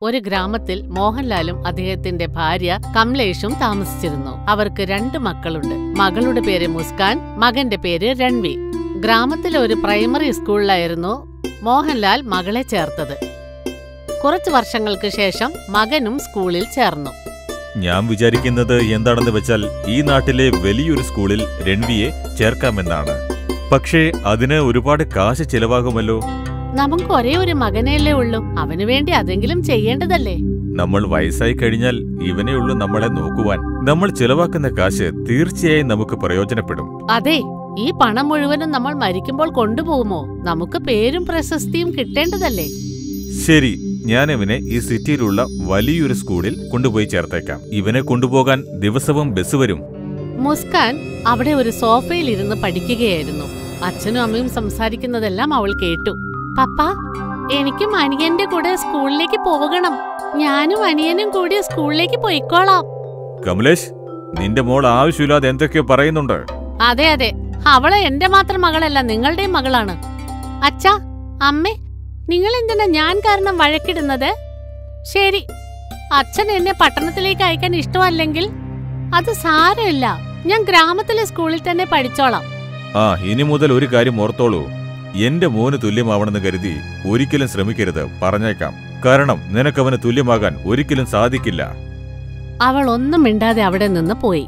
ഒരു ഗ്രാമത്തിൽ മോഹൻലാലും അദ്ദേഹത്തിന്റെ ഭാര്യ കമലേഷും താമസിച്ചിരുന്നു അവർക്ക് രണ്ട് മക്കളുണ്ട് മകളുടെ പേര് മുസ്കാൻ മകന്റെ പേര് രൺവി ഗ്രാമത്തിലെ ഒരു പ്രൈമറി സ്കൂളിലായിരുന്നു മോഹൻലാൽ മകളെ ചേർത്തത് കുറച്ചു വർഷങ്ങൾക്ക് ശേഷം മകനും സ്കൂളിൽ ചേർന്നു ഞാൻ വിചാരിക്കുന്നത് എന്താണെന്ന് വെച്ചാൽ ഈ നാട്ടിലെ വലിയൊരു സ്കൂളിൽ രൺവിയെ ചേർക്കാമെന്നാണ് പക്ഷേ അതിന് ഒരുപാട് കാശ് ചിലവാകുമല്ലോ നമുക്ക് ഒരേ ഒരു മകനല്ലേ ഉള്ളൂ അവനു വേണ്ടി അതെങ്കിലും ചെയ്യേണ്ടതല്ലേ നമ്മൾ വയസ്സായി കഴിഞ്ഞാൽ ഇവനേ ഉള്ളൂ നമ്മളെ നോക്കുവാൻ നമ്മൾ ചിലവാക്കുന്ന കാശ് തീർച്ചയായും നമുക്ക് പ്രയോജനപ്പെടും അതെ ഈ പണം മുഴുവനും നമ്മൾ മരിക്കുമ്പോൾ കൊണ്ടുപോകുമോ നമുക്ക് പേരും പ്രശസ്തിയും കിട്ടേണ്ടതല്ലേ ശരി ഞാൻ ഇവനെ ഈ സിറ്റിയിലുള്ള വലിയൊരു സ്കൂളിൽ കൊണ്ടുപോയി ചേർത്തേക്കാം ഇവനെ കൊണ്ടുപോകാൻ ദിവസവും ബസ് വരും മുസ്കാൻ അവിടെ ഒരു സോഫയിൽ ഇരുന്ന് പഠിക്കുകയായിരുന്നു അച്ഛനും അമ്മയും സംസാരിക്കുന്നതെല്ലാം അവൾ കേട്ടു പപ്പ എനിക്കും അനിയന്റെ കൂടെ സ്കൂളിലേക്ക് പോകണം ഞാനും അനിയനും കൂടി സ്കൂളിലേക്ക് പോയിക്കോളാം കമലേഷ് നിന്റെ മോൾ ആവശ്യമില്ലാതെ എന്തൊക്കെയോ പറയുന്നുണ്ട് അതെ അതെ അവള് എന്റെ മാത്രം മകളല്ല നിങ്ങളുടെയും മകളാണ് അച്ഛാ അമ്മേ നിങ്ങൾ എന്തിനാ ഞാൻ കാരണം വഴക്കിടുന്നത് ശരി അച്ഛൻ എന്നെ പട്ടണത്തിലേക്ക് അയക്കാൻ ഇഷ്ടമല്ലെങ്കിൽ അത് സാരമില്ല ഞാൻ ഗ്രാമത്തിലെ സ്കൂളിൽ തന്നെ പഠിച്ചോളാം ആ ഇനി മുതൽ ഒരു കാര്യം ഓർത്തോളൂ എന്റെ മോന് തുല്യമാവണമെന്ന് കരുതി ഒരിക്കലും ശ്രമിക്കരുത് പറഞ്ഞേക്കാം കാരണം നിനക്കവന് തുല്യമാകാൻ ഒരിക്കലും സാധിക്കില്ല അവൾ ഒന്നും മിണ്ടാതെ അവിടെ നിന്ന് പോയി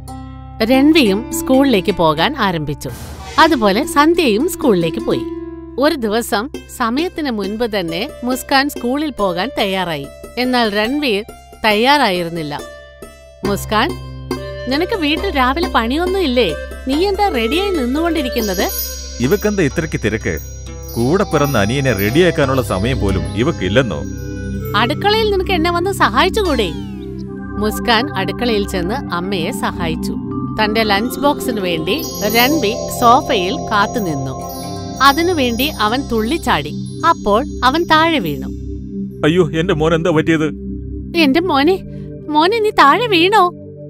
രൺവിയും സ്കൂളിലേക്ക് പോകാൻ ആരംഭിച്ചു അതുപോലെ സന്ധ്യയും സ്കൂളിലേക്ക് പോയി ഒരു ദിവസം സമയത്തിന് മുൻപ് തന്നെ മുസ്കാൻ സ്കൂളിൽ പോകാൻ തയ്യാറായി എന്നാൽ രൺവീർ തയ്യാറായിരുന്നില്ല മുസ്കാൻ നിനക്ക് വീട്ടിൽ രാവിലെ പണിയൊന്നും ഇല്ലേ നീ എന്താ റെഡിയായി നിന്നുകൊണ്ടിരിക്കുന്നത് ഇവക്കെന്താ ഇത്രയ്ക്ക് തിരക്ക് കൂടെ പിറന്ന അനിയനെ റെഡിയാക്കാനുള്ള സമയം പോലും ഇവക്കില്ലെന്നോ അടുക്കളയിൽ നിനക്ക് എന്നെ വന്ന് സഹായിച്ചുകൂടെ മുസ്കാൻ അടുക്കളയിൽ ചെന്ന് അമ്മയെ സഹായിച്ചു തന്റെ ലഞ്ച് ബോക്സിനു വേണ്ടി രൺവി സോഫയിൽ കാത്തുനിന്നു അതിനുവേണ്ടി അവൻ തുള്ളിച്ചാടി അപ്പോൾ അവൻ താഴെ വീണു അയ്യോ എന്റെ മോൻ എന്താ പറ്റിയത് എന്റെ മോനെ മോനെ നീ താഴെ വീണോ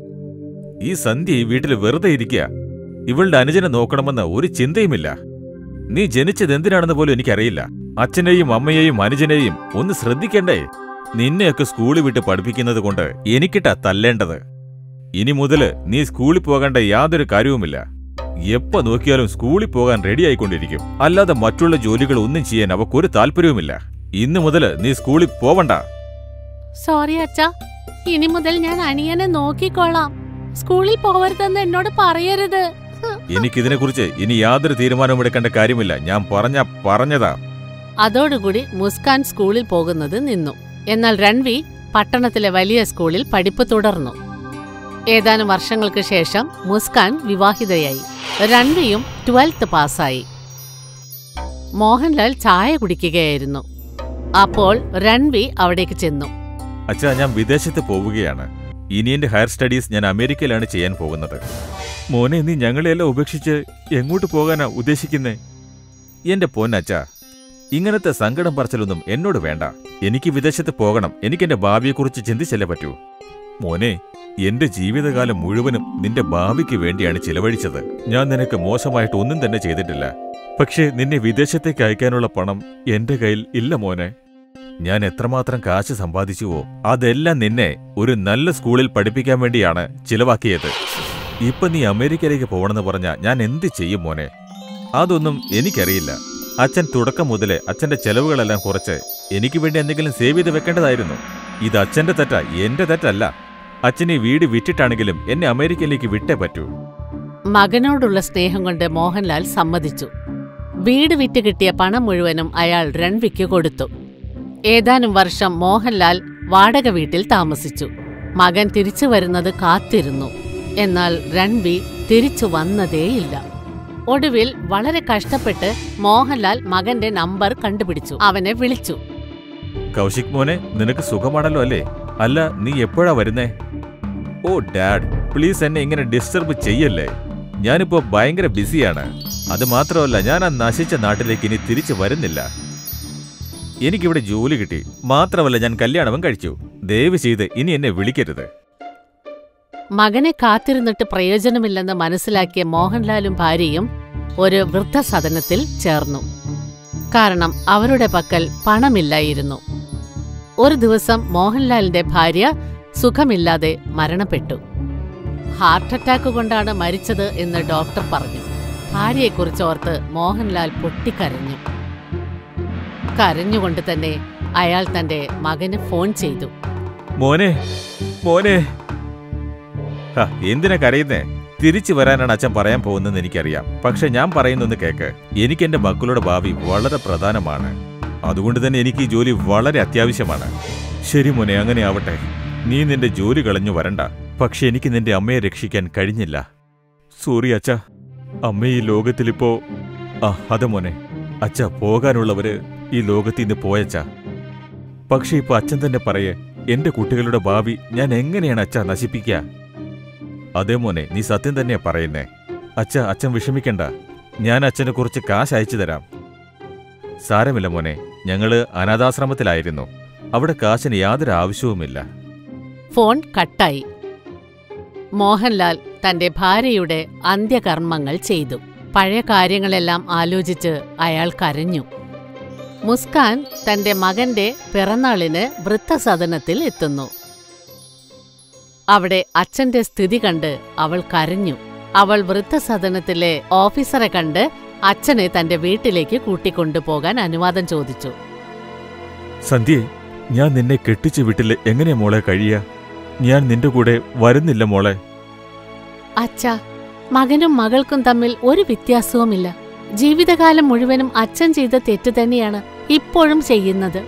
ഈ സന്ധ്യ ഈ വീട്ടിൽ വെറുതെ ഇരിക്കുക ഇവളുടെ അനുജനെ നോക്കണമെന്ന് ഒരു ചിന്തയുമില്ല നീ ജനിച്ചത് എന്തിനാണെന്ന് പോലും എനിക്കറിയില്ല അച്ഛനെയും അമ്മയെയും അനുജനെയും ഒന്ന് ശ്രദ്ധിക്കണ്ടേ നിന്നെയൊക്കെ സ്കൂളിൽ വിട്ട് പഠിപ്പിക്കുന്നത് കൊണ്ട് എനിക്കിട്ടാ തല്ലേണ്ടത് ഇനി മുതല് നീ സ്കൂളിൽ പോകേണ്ട യാതൊരു കാര്യവുമില്ല എപ്പോ നോക്കിയാലും സ്കൂളിൽ പോകാൻ റെഡിയായിക്കൊണ്ടിരിക്കും അല്ലാതെ മറ്റുള്ള ജോലികൾ ഒന്നും ചെയ്യാൻ അവക്കൊരു താല്പര്യവുമില്ല ഇന്നു മുതല് നീ സ്കൂളിൽ പോവണ്ട സോറി അച്ഛാ ഇനി മുതൽ ഞാൻ അനിയനെ നോക്കിക്കോളാം സ്കൂളിൽ പോവരുതെന്ന് എന്നോട് പറയരുത് എനിക്കിതിനെക്കുറിച്ച് ഇനി യാതൊരു തീരുമാനവും എടുക്കേണ്ട കാര്യമില്ല ഞാൻ പറഞ്ഞ പറഞ്ഞതാ അതോടുകൂടി മുസ്കാൻ സ്കൂളിൽ പോകുന്നത് നിന്നു എന്നാൽ രൺവി പട്ടണത്തിലെ വലിയ സ്കൂളിൽ പഠിപ്പ് തുടർന്നു ഏതാനും വർഷങ്ങൾക്ക് ശേഷം മുസ്കാൻ വിവാഹിതയായി രൺവിയും ട്വൽത്ത് പാസ്സായി മോഹൻലാൽ ചായ കുടിക്കുകയായിരുന്നു അപ്പോൾ രൺവി അവിടേക്ക് ചെന്നു അച്ഛാ ഞാൻ വിദേശത്ത് പോവുകയാണ് ഇനി എന്റെ ഹയർ സ്റ്റഡീസ് ഞാൻ അമേരിക്കയിലാണ് ചെയ്യാൻ പോകുന്നത് മോനെ നീ ഞങ്ങളെയെല്ലാം ഉപേക്ഷിച്ച് എങ്ങോട്ട് പോകാനാ ഉദ്ദേശിക്കുന്നേ എന്റെ പൊന്നച്ഛാ ഇങ്ങനത്തെ സങ്കടം പറച്ചിലൊന്നും എന്നോട് വേണ്ട എനിക്ക് വിദേശത്ത് പോകണം എനിക്ക് എന്റെ ഭാവിയെക്കുറിച്ച് ചിന്തിച്ചല്ലേ പറ്റൂ മോനെ എന്റെ ജീവിതകാലം മുഴുവനും നിന്റെ ഭാവിക്ക് വേണ്ടിയാണ് ചിലവഴിച്ചത് ഞാൻ നിനക്ക് മോശമായിട്ട് ഒന്നും തന്നെ ചെയ്തിട്ടില്ല പക്ഷേ നിന്നെ വിദേശത്തേക്ക് അയക്കാനുള്ള പണം എന്റെ കയ്യിൽ ഇല്ല മോനെ ഞാൻ എത്രമാത്രം കാശ് സമ്പാദിച്ചുവോ അതെല്ലാം നിന്നെ ഒരു നല്ല സ്കൂളിൽ പഠിപ്പിക്കാൻ വേണ്ടിയാണ് ചിലവാക്കിയത് ഇപ്പൊ നീ അമേരിക്കയിലേക്ക് പോകണമെന്ന് പറഞ്ഞാ ഞാൻ എന്ത് ചെയ്യും മോനെ അതൊന്നും എനിക്കറിയില്ല അച്ഛൻ തുടക്കം മുതലേ അച്ഛന്റെ ചെലവുകളെല്ലാം കുറച്ച് എനിക്ക് വേണ്ടി എന്തെങ്കിലും സേവ് ചെയ്ത് വെക്കേണ്ടതായിരുന്നു ഇത് അച്ഛന്റെ തെറ്റാ എന്റെ തെറ്റല്ല അച്ഛൻ ഈ വീട് വിറ്റിട്ടാണെങ്കിലും എന്നെ അമേരിക്കയിലേക്ക് വിട്ടേ പറ്റൂ മകനോടുള്ള സ്നേഹം കൊണ്ട് മോഹൻലാൽ സമ്മതിച്ചു വീട് വിറ്റ് കിട്ടിയ പണം മുഴുവനും അയാൾ രൺവിക്ക് കൊടുത്തു ഏതാനും വർഷം മോഹൻലാൽ വാടക വീട്ടിൽ താമസിച്ചു മകൻ തിരിച്ചു വരുന്നത് കാത്തിരുന്നു എന്നാൽ രൺവി തിരിച്ചു വന്നതേയില്ല ഒടുവിൽ വളരെ കഷ്ടപ്പെട്ട് മോഹൻലാൽ മകന്റെ നമ്പർ കണ്ടുപിടിച്ചു അവനെ വിളിച്ചു കൗശിക് മോനെ നിനക്ക് സുഖമാണല്ലോ അല്ലേ അല്ല നീ എപ്പോഴാ വരുന്നേ ഓ ഡാഡ് പ്ലീസ് എന്നെ ഇങ്ങനെ ഡിസ്റ്റർബ് ചെയ്യല്ലേ ഞാനിപ്പോ ഭയങ്കര ബിസിയാണ് അത് മാത്രമല്ല ഞാൻ ആ നശിച്ച നാട്ടിലേക്ക് ഇനി തിരിച്ചു വരുന്നില്ല എനിക്കിവിടെ ജോലി കിട്ടി മാത്രമല്ല ഞാൻ കല്യാണവും കഴിച്ചു ദയവ് ചെയ്ത് ഇനി എന്നെ വിളിക്കരുത് മകനെ കാത്തിരുന്നിട്ട് പ്രയോജനമില്ലെന്ന് മനസ്സിലാക്കിയ മോഹൻലാലും ഭാര്യയും ഒരു വൃദ്ധസദനത്തിൽ ചേർന്നു കാരണം അവരുടെ പക്കൽ പണമില്ലായിരുന്നു ഒരു ദിവസം മോഹൻലാലിന്റെ ഭാര്യ സുഖമില്ലാതെ മരണപ്പെട്ടു ഹാർട്ട് അറ്റാക്ക് കൊണ്ടാണ് മരിച്ചത് എന്ന് ഡോക്ടർ പറഞ്ഞു ഭാര്യയെക്കുറിച്ച് ഓർത്ത് മോഹൻലാൽ പൊട്ടിക്കരഞ്ഞു കരഞ്ഞുകൊണ്ട് തന്നെ അയാൾ തന്റെ മകന് ഫോൺ ചെയ്തു മോനെ മോനെ ഹ, എന്തിനാ കരയുന്നേ തിരിച്ചു വരാനാണ് അച്ഛൻ പറയാൻ പോകുന്നതെന്ന് എനിക്കറിയാം പക്ഷെ ഞാൻ പറയുന്നൊന്ന് കേക്ക് എനിക്ക് എന്റെ മക്കളുടെ ഭാവി വളരെ പ്രധാനമാണ് അതുകൊണ്ട് തന്നെ എനിക്ക് ഈ ജോലി വളരെ അത്യാവശ്യമാണ് ശരി മോനെ അങ്ങനെ ആവട്ടെ നീ നിന്റെ ജോലി കളഞ്ഞു വരണ്ട പക്ഷെ എനിക്ക് നിന്റെ അമ്മയെ രക്ഷിക്കാൻ കഴിഞ്ഞില്ല സോറി അച്ഛ അമ്മ ഈ ലോകത്തിലിപ്പോ ആ അതെ മോനെ അച്ഛ പോകാനുള്ളവര് ഈ ലോകത്തിൽ നിന്ന് പോയച്ചാ പക്ഷെ ഇപ്പൊ അച്ഛൻ തന്നെ പറയേ എന്റെ കുട്ടികളുടെ ഭാവി ഞാൻ എങ്ങനെയാണ് അച്ഛ നശിപ്പിക്കുക അതേ മോനെ നീ സത്യം തന്നെയാ പറയുന്നേ അച്ഛ അച്ഛൻ വിഷമിക്കണ്ട ഞാൻ അച്ഛന് കുറച്ച് കാശ് അയച്ചു തരാം സാരമില്ല മോനെ ഞങ്ങള് അനാഥാശ്രമത്തിലായിരുന്നു അവിടെ കാശിന് യാതൊരു ആവശ്യവുമില്ല ഫോൺ കട്ടായി മോഹൻലാൽ തന്റെ ഭാര്യയുടെ അന്ത്യകർമ്മങ്ങൾ ചെയ്തു പഴയ കാര്യങ്ങളെല്ലാം ആലോചിച്ച് അയാൾ കരഞ്ഞു മുസ്കാൻ തന്റെ മകന്റെ പിറന്നാളിന് വൃദ്ധസദനത്തിൽ എത്തുന്നു അവിടെ അച്ഛന്റെ സ്ഥിതി കണ്ട് അവൾ കരഞ്ഞു അവൾ വൃദ്ധസദനത്തിലെ ഓഫീസറെ കണ്ട് അച്ഛനെ തന്റെ വീട്ടിലേക്ക് കൂട്ടിക്കൊണ്ടുപോകാൻ അനുവാദം ചോദിച്ചു സന്ധ്യേ ഞാൻ നിന്നെ കെട്ടിച്ച വീട്ടിൽ എങ്ങനെയാ മോളെ കഴിയ ഞാൻ നിന്റെ കൂടെ വരുന്നില്ല മോളെ അച്ഛാ മകനും മകൾക്കും തമ്മിൽ ഒരു വ്യത്യാസവുമില്ല ജീവിതകാലം മുഴുവനും അച്ഛൻ ചെയ്ത തെറ്റ് തന്നെയാണ് ഇപ്പോഴും ചെയ്യുന്നത്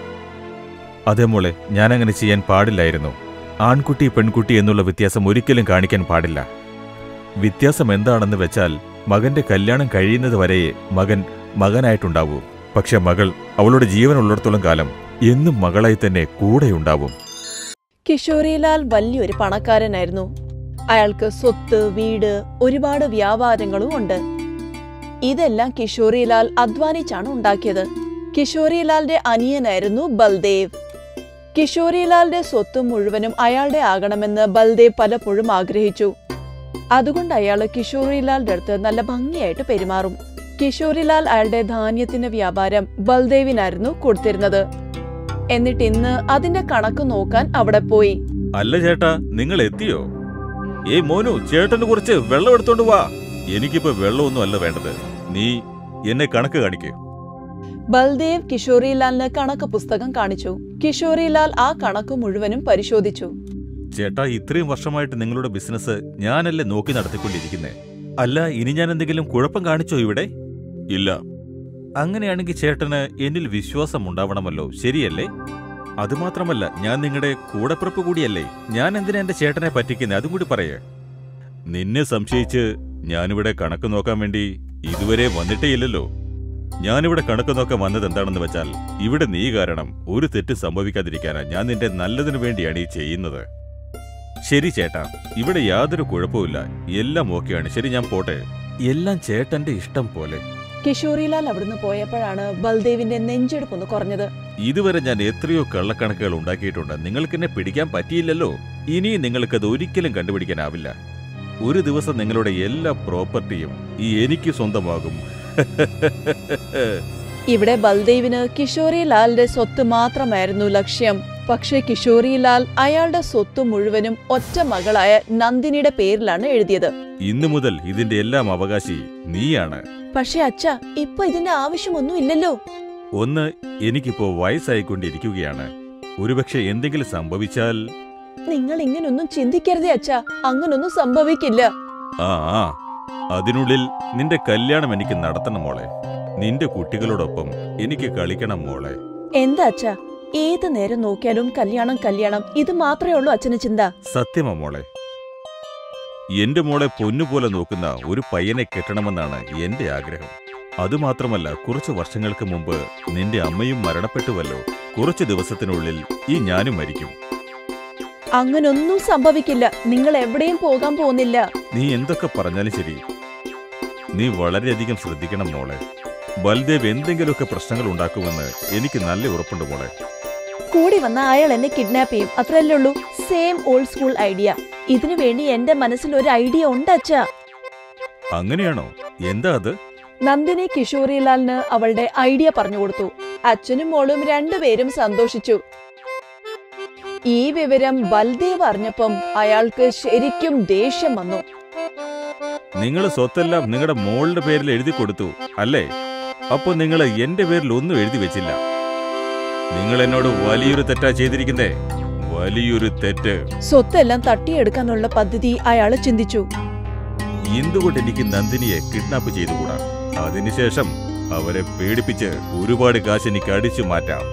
അതെ മോളെ ഞാനങ്ങനെ ചെയ്യാൻ പാടില്ലായിരുന്നു ആൺകുട്ടി പെൺകുട്ടി എന്നുള്ള വ്യത്യാസം ഒരിക്കലും കാണിക്കാൻ പാടില്ല വ്യത്യാസം എന്താണെന്ന് വെച്ചാൽ മകന്റെ കല്യാണം കഴിയുന്നത് വരെയേ മകൻ മകനായിട്ടുണ്ടാവൂ പക്ഷെ മകൾ അവളുടെ ജീവനുള്ളിടത്തോളം കാലം എന്നും മകളായി തന്നെ കൂടെയുണ്ടാവും കിഷോറിലാൽ വലിയൊരു പണക്കാരനായിരുന്നു അയാൾക്ക് സ്വത്ത് വീട് ഒരുപാട് വ്യാപാരങ്ങളും ഉണ്ട് ഇതെല്ലാം കിഷോറിലാൽ അധ്വാനിച്ചാണ് ഉണ്ടാക്കിയത് കിഷോറിലാലിന്റെ അനിയനായിരുന്നു ബൽദേവ് കിഷോറിലാലിന്റെ സ്വത്ത് മുഴുവനും അയാളുടെ ആകണമെന്ന് ബൽദേവ് പലപ്പോഴും ആഗ്രഹിച്ചു അതുകൊണ്ട് അയാൾ കിഷോറിലാലിന്റെ അടുത്ത് നല്ല ഭംഗിയായിട്ട് പെരുമാറും കിഷോറിലാൽ അയാളുടെ ധാന്യത്തിന്റെ വ്യാപാരം ബൽദേവിനായിരുന്നു കൊടുത്തിരുന്നത് എന്നിട്ട് ഇന്ന് അതിന്റെ കണക്ക് നോക്കാൻ അവിടെ പോയി അല്ല ചേട്ടാ നിങ്ങൾ എത്തിയോ ഏയ് മോനു ചേട്ടന് കുറച്ച് വെള്ളം എടുത്തോണ്ട് വാ എനിക്കിപ്പോ വെള്ളമൊന്നും അല്ല വേണ്ടത് നീ എന്നെ കണക്ക് കാണിക്കേ ബൽദേവ് കിഷോറിലാലിന് കണക്ക് പുസ്തകം കാണിച്ചു കിഷോറിലാൽ ആ കണക്ക് മുഴുവനും പരിശോധിച്ചു ചേട്ടാ ഇത്രയും വർഷമായിട്ട് നിങ്ങളുടെ ബിസിനസ് ഞാനല്ലേ നോക്കി നടത്തിക്കൊണ്ടിരിക്കുന്നേ അല്ല ഇനി ഞാൻ എന്തെങ്കിലും കുഴപ്പം കാണിച്ചോ ഇവിടെ ഇല്ല അങ്ങനെയാണെങ്കിൽ ചേട്ടന് എന്നിൽ വിശ്വാസം ഉണ്ടാവണമല്ലോ ശരിയല്ലേ അതുമാത്രമല്ല ഞാൻ നിങ്ങളുടെ കൂടപ്പിറപ്പ് കൂടിയല്ലേ ഞാൻ എന്തിനാ എന്റെ ചേട്ടനെ പറ്റിക്കുന്നേ അതും കൂടി പറയേ നിന്നെ സംശയിച്ച് ഞാനിവിടെ കണക്ക് നോക്കാൻ വേണ്ടി ഇതുവരെ വന്നിട്ടേ ഇല്ലല്ലോ ഞാനിവിടെ കണക്ക് നോക്കാൻ വന്നത് എന്താണെന്ന് വെച്ചാൽ ഇവിടെ നീ കാരണം ഒരു തെറ്റ് സംഭവിക്കാതിരിക്കാനാ ഞാൻ നിന്റെ നല്ലതിനു വേണ്ടിയാണ് ഈ ചെയ്യുന്നത് ശരി ചേട്ടാ ഇവിടെ യാതൊരു കുഴപ്പമില്ല എല്ലാം ഓക്കെയാണ് ശരി ഞാൻ പോട്ടെ എല്ലാം ചേട്ടന്റെ ഇഷ്ടം പോലെ കിഷോറിലാൽ അവിടുന്ന് പോയപ്പോഴാണ് ബൽദേവിന്റെ നെഞ്ചെടുപ്പൊന്ന് കുറഞ്ഞത് ഇതുവരെ ഞാൻ എത്രയോ കള്ളക്കണക്കുകൾ ഉണ്ടാക്കിയിട്ടുണ്ട് നിങ്ങൾക്കെന്നെ പിടിക്കാൻ പറ്റിയില്ലല്ലോ ഇനിയും നിങ്ങൾക്കത് ഒരിക്കലും കണ്ടുപിടിക്കാനാവില്ല ഒരു ദിവസം നിങ്ങളുടെ എല്ലാ പ്രോപ്പർട്ടിയും ഈ എനിക്ക് സ്വന്തമാകും ഇവിടെ ബൽദേവിന് കിഷോറിലാലിന്റെ സ്വത്ത് മാത്രമായിരുന്നു ലക്ഷ്യം പക്ഷേ കിഷോറിലാൽ അയാളുടെ സ്വത്ത് മുഴുവനും ഒറ്റ മകളായ നന്ദിനിയുടെ പേരിലാണ് എഴുതിയത് ഇന്നു മുതൽ ഇതിന്റെ എല്ലാം അവകാശി നീയാണ് പക്ഷെ അച്ഛ ഇപ്പൊ ഇതിന്റെ ആവശ്യമൊന്നും ഇല്ലല്ലോ ഒന്ന് എനിക്കിപ്പോ വയസ്സായിക്കൊണ്ടിരിക്കുകയാണ് ഒരുപക്ഷെ എന്തെങ്കിലും സംഭവിച്ചാൽ നിങ്ങൾ ഇങ്ങനൊന്നും ചിന്തിക്കരുതേ അച്ഛ അങ്ങനൊന്നും സംഭവിക്കില്ല ആ ആ അതിനുള്ളിൽ നിന്റെ കല്യാണം എനിക്ക് നടത്തണം മോളെ നിന്റെ കുട്ടികളോടൊപ്പം എനിക്ക് കളിക്കണം മോളെ എന്താ അച്ഛ ഏത് നേരം നോക്കിയാലും കല്യാണം കല്യാണം ഇത് മാത്രമേ ഉള്ളൂ അച്ഛന് ചിന്ത സത്യമാ മോളെ എന്റെ മോളെ പൊന്നുപോലെ നോക്കുന്ന ഒരു പയ്യനെ കെട്ടണമെന്നാണ് എന്റെ ആഗ്രഹം അതുമാത്രമല്ല കുറച്ചു വർഷങ്ങൾക്ക് മുമ്പ് നിന്റെ അമ്മയും മരണപ്പെട്ടുവല്ലോ കുറച്ചു ദിവസത്തിനുള്ളിൽ ഈ ഞാനും മരിക്കും അങ്ങനൊന്നും സംഭവിക്കില്ല നിങ്ങൾ എവിടെയും പോകാൻ പോകുന്നില്ല നീ എന്തൊക്കെ പറഞ്ഞാലും ശരി നീ വളരെയധികം ശ്രദ്ധിക്കണം മോളെ ബൽദേവ് എന്തെങ്കിലുമൊക്കെ പ്രശ്നങ്ങൾ ഉണ്ടാക്കുമെന്ന് എനിക്ക് നല്ല ഉറപ്പുണ്ട് മോളെ കൂടി വന്ന അയാൾ എന്നെ കിഡ്നാപ്പ് ചെയ്യും അത്രയല്ലേ ഉള്ളൂ സെയിം ഓൾഡ് സ്കൂൾ ഐഡിയ ഇതിനു വേണ്ടി എന്റെ മനസ്സിൽ ഒരു ഐഡിയ ഉണ്ട് അച്ഛാ അങ്ങനെയാണോ എന്താ അത് നന്ദിനി കിഷോറിലാലിന് അവളുടെ ഐഡിയ പറഞ്ഞു കൊടുത്തു അച്ഛനും മോളും രണ്ടുപേരും സന്തോഷിച്ചു ഈ വിവരം ബൽദേവ് അറിഞ്ഞപ്പം അയാൾക്ക് ശരിക്കും ദേഷ്യം വന്നു നിങ്ങൾ സ്വത്തെല്ലാം നിങ്ങളുടെ മോളുടെ പേരിൽ എഴുതി കൊടുത്തു അല്ലേ അപ്പൊ നിങ്ങൾ എന്റെ പേരിൽ ഒന്നും എഴുതി വെച്ചില്ല നിങ്ങൾ എന്നോട് വലിയൊരു തെറ്റാ ചെയ്തിരിക്കുന്നേ വലിയൊരു തെറ്റ് സ്വത്തെല്ലാം തട്ടിയെടുക്കാനുള്ള പദ്ധതി അയാൾ ചിന്തിച്ചു എന്തുകൊണ്ട് എനിക്ക് നന്ദിനിയെ കിഡ്നാപ്പ് ചെയ്തുകൂടാ അതിനുശേഷം അവരെ പേടിപ്പിച്ച് ഒരുപാട് കാശ് എനിക്ക് അടിച്ചു മാറ്റാം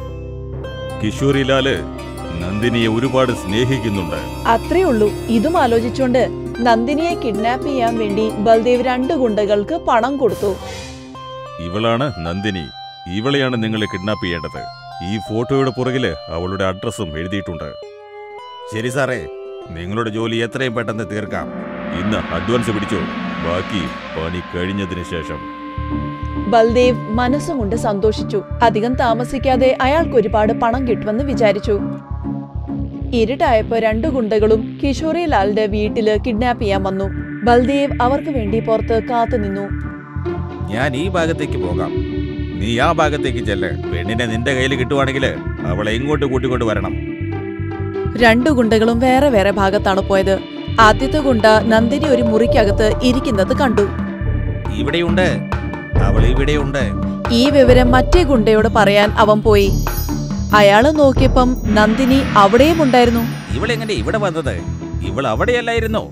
കിഷോറിലാല് നന്ദിനിയെ ഒരുപാട് സ്നേഹിക്കുന്നുണ്ട് അത്രേ ഉള്ളൂ ഇതും ആലോചിച്ചുകൊണ്ട് നന്ദിനിയെ കിഡ്നാപ്പ് ചെയ്യാൻ വേണ്ടി ബൽദേവ് രണ്ട് ഗുണ്ടകൾക്ക് പണം കൊടുത്തു ഇവളാണ് നന്ദിനി ഇവളെയാണ് നിങ്ങൾ കിഡ്നാപ്പ് ചെയ്യേണ്ടത് ഈ ഫോട്ടോയുടെ പുറകില് അവളുടെ അഡ്രസ്സും എഴുതിയിട്ടുണ്ട് ശരി സാറേ നിങ്ങളുടെ ജോലി എത്രയും പെട്ടെന്ന് തീർക്കാം ഇന്ന് അഡ്വാൻസ് പിടിച്ചോ ബാക്കി പണി കഴിഞ്ഞതിന് ശേഷം ബൽദേവ് മനസ്സുകൊണ്ട് സന്തോഷിച്ചു അധികം താമസിക്കാതെ അയാൾക്ക് ഒരുപാട് പണം കിട്ടുമെന്ന് വിചാരിച്ചു ഇരുട്ടായപ്പോ രണ്ടു ഗുണ്ടകളും കിഷോറി ലാലിന്റെ വീട്ടില് കിഡ്നാപ്പ് ചെയ്യാൻ വന്നു ബൽദേവ് അവർക്ക് വേണ്ടി പുറത്ത് കാത്തുനിന്നു ഞാൻ ഈ ഭാഗത്തേക്ക് പോകാം നീ ആ ഭാഗത്തേക്ക് ചെല്ല് പെണ്ണിനെ നിന്റെ കയ്യിൽ കിട്ടുവാണെങ്കിൽ അവളെ ഇങ്ങോട്ട് കൂട്ടിക്കൊണ്ട് വരണം രണ്ടു ഗുണ്ടകളും വേറെ വേറെ ഭാഗത്താണ് പോയത് ആദ്യത്തെ ഗുണ്ട നന്ദിനി ഒരു മുറിക്കകത്ത് ഇരിക്കുന്നത് കണ്ടു ഇവിടെയുണ്ട് അവൾ ഇവിടെയുണ്ട് ഈ വിവരം മറ്റേ ഗുണ്ടയോട് പറയാൻ അവൻ പോയി അയാള് നോക്കിയപ്പം നന്ദിനി അവിടെയും ഉണ്ടായിരുന്നു ഇവളെങ്ങനെ ഇവിടെ വന്നത് ഇവൾ അവിടെയല്ലായിരുന്നോ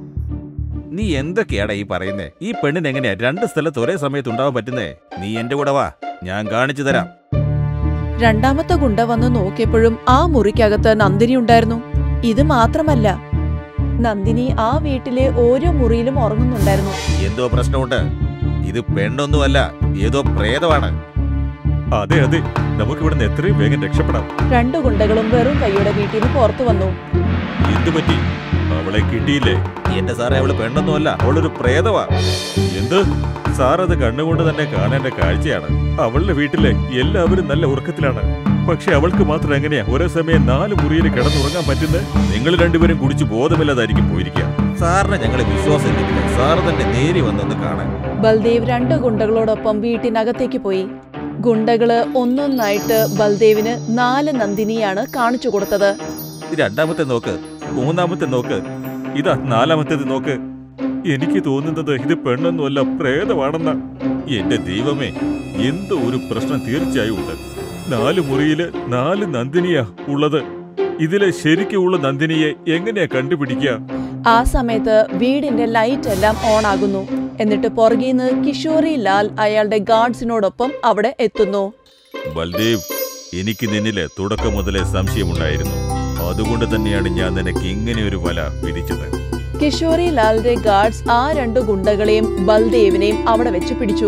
നീ എന്തൊക്കെയാടാ ഈ പറയുന്നേ ഈ പെണ്ണിന് എങ്ങനെയാ രണ്ട് സ്ഥലത്ത് ഒരേ സമയത്ത് ഉണ്ടാവാൻ പറ്റുന്നേ നീ എന്റെ കൂടെ വാ ഞാൻ കാണിച്ചു തരാം രണ്ടാമത്തെ ഗുണ്ട വന്ന് നോക്കിയപ്പോഴും ആ മുറിക്കകത്ത് നന്ദിനി ഉണ്ടായിരുന്നു ഇത് മാത്രമല്ല നന്ദിനി ആ വീട്ടിലെ ഓരോ മുറിയിലും ഉറങ്ങുന്നുണ്ടായിരുന്നു എന്തോ പ്രശ്നമുണ്ട് ഇത് പെണ്ണൊന്നുമല്ല ഏതോ പ്രേതമാണ് അതെ അതെ നമുക്ക് ഇവിടുന്ന് എത്രയും വേഗം രക്ഷപ്പെടാം രണ്ടു ഗുണ്ടകളും വെറും കൈയുടെ വീട്ടിൽ നിന്ന് പുറത്തു വന്നു എന്തു പറ്റി അവളെ കിട്ടിയില്ലേ എന്റെ സാറേ അവള് പെണ്ണൊന്നുമല്ല അവളൊരു പ്രേതവാ എന്ത് സാർ അത് കണ്ണുകൊണ്ട് തന്നെ കാണേണ്ട കാഴ്ചയാണ് അവളുടെ വീട്ടിലെ എല്ലാവരും നല്ല ഉറക്കത്തിലാണ് പക്ഷെ അവൾക്ക് മാത്രം എങ്ങനെയാ ഒരേ സമയം നാല് മുറിയിൽ കിടന്നുറങ്ങാൻ പറ്റുന്നത് നിങ്ങൾ രണ്ടുപേരും കുടിച്ച് ബോധമില്ലാതായിരിക്കും പോയിരിക്കുക സാറിന് ഞങ്ങളെ വിശ്വാസം ഇല്ലെങ്കില് സാറ് തന്നെ നേരി വന്നൊന്ന് കാണാൻ ബൽദേവ് രണ്ട് ഗുണ്ടകളോടൊപ്പം വീട്ടിനകത്തേക്ക് പോയി ഗുണ്ടകള് ഒന്നൊന്നായിട്ട് ബൽദേവിന് നാല് നന്ദിനിയാണ് കാണിച്ചു കൊടുത്തത് ഇത് രണ്ടാമത്തെ നോക്ക് മൂന്നാമത്തെ നോക്ക് ഇതാ നാലാമത്തേത് നോക്ക് എനിക്ക് തോന്നുന്നത് ഇത് പെണ്ണൊന്നുമല്ല പ്രേതമാണെന്ന എന്റെ ദൈവമേ എന്തോ ഒരു പ്രശ്നം തീർച്ചയായും ഉണ്ട് നാല് മുറിയില് നാല് നന്ദിനിയാ ഉള്ളത് ഇതിലെ ശരിക്കുള്ള നന്ദിനിയെ എങ്ങനെയാ കണ്ടുപിടിക്കുക ആ സമയത്ത് വീടിന്റെ ലൈറ്റ് എല്ലാം ഓൺ ആകുന്നു എന്നിട്ട് പുറകീന്ന് കിഷോറി ലാൽ അയാളുടെ ഗാർഡ്സിനോടൊപ്പം അവിടെ എത്തുന്നു ബൽദേവ് എനിക്ക് നിന്നില് തുടക്കം മുതലേ സംശയമുണ്ടായിരുന്നു അതുകൊണ്ട് തന്നെയാണ് ഞാൻ നിനക്ക് ഇങ്ങനെ ഒരു വല വിരിച്ചത് കിഷോറി ലാലിന്റെ ഗാർഡ്സ് ആ രണ്ടു ഗുണ്ടകളെയും ബൽദേവിനെയും അവിടെ വെച്ച് പിടിച്ചു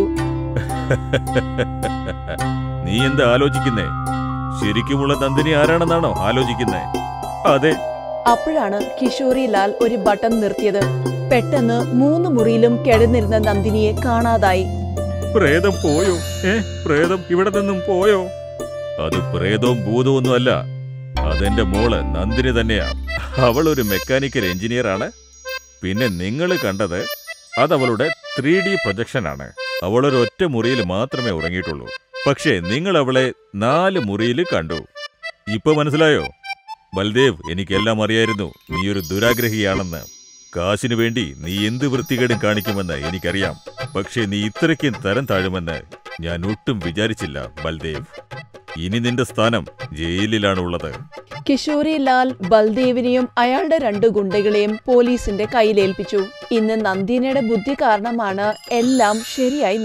നീ എന്താ ആലോചിക്കുന്നേ ശരിക്കുമുള്ള നന്ദിനി ആരാണെന്നാണോ ആലോചിക്കുന്നേ അതെ അപ്പോഴാണ് കിഷോറി ലാൽ ഒരു ബട്ടൺ നിർത്തിയത് പെട്ടെന്ന് മൂന്ന് മുറിയിലും കിടന്നിരുന്ന നന്ദിനിയെ കാണാതായി പ്രേതം പോയോ ഏ പ്രേതം ഇവിടെ നിന്നും പോയോ അത് പ്രേതവും ഭൂതവും അല്ല അതെന്റെ മോള് നന്ദിനി തന്നെയാ അവൾ ഒരു മെക്കാനിക്കൽ എഞ്ചിനീയർ ആണ് പിന്നെ നിങ്ങൾ കണ്ടത് അതവളുടെ ത്രീ ഡി പ്രൊജക്ഷനാണ് അവളൊരു ഒറ്റ മുറിയിൽ മാത്രമേ ഉറങ്ങിയിട്ടുള്ളൂ പക്ഷേ നിങ്ങൾ അവളെ നാല് മുറിയിൽ കണ്ടു ഇപ്പൊ മനസ്സിലായോ ബൽദേവ് എനിക്കെല്ലാം അറിയായിരുന്നു നീ ഒരു ദുരാഗ്രഹിയാണെന്ന് കാശിനു വേണ്ടി നീ എന്ത് വൃത്തികേടും കാണിക്കുമെന്ന് എനിക്കറിയാം പക്ഷേ നീ ഇത്രയ്ക്കും തരം താഴുമെന്ന് ഞാൻ ഒട്ടും വിചാരിച്ചില്ല ബൽദേവ് ഇനി നിന്റെ സ്ഥാനം ജയിലിലാണ് ഉള്ളത് കിഷോരി ലാൽ ബൽദേവിനെയും അയാളുടെ രണ്ട് ഗുണ്ടകളെയും പോലീസിന്റെ കയ്യിലേൽപ്പിച്ചു ഇന്ന് നന്ദിനിയുടെ ബുദ്ധി കാരണമാണ് എല്ലാം ശരിയായി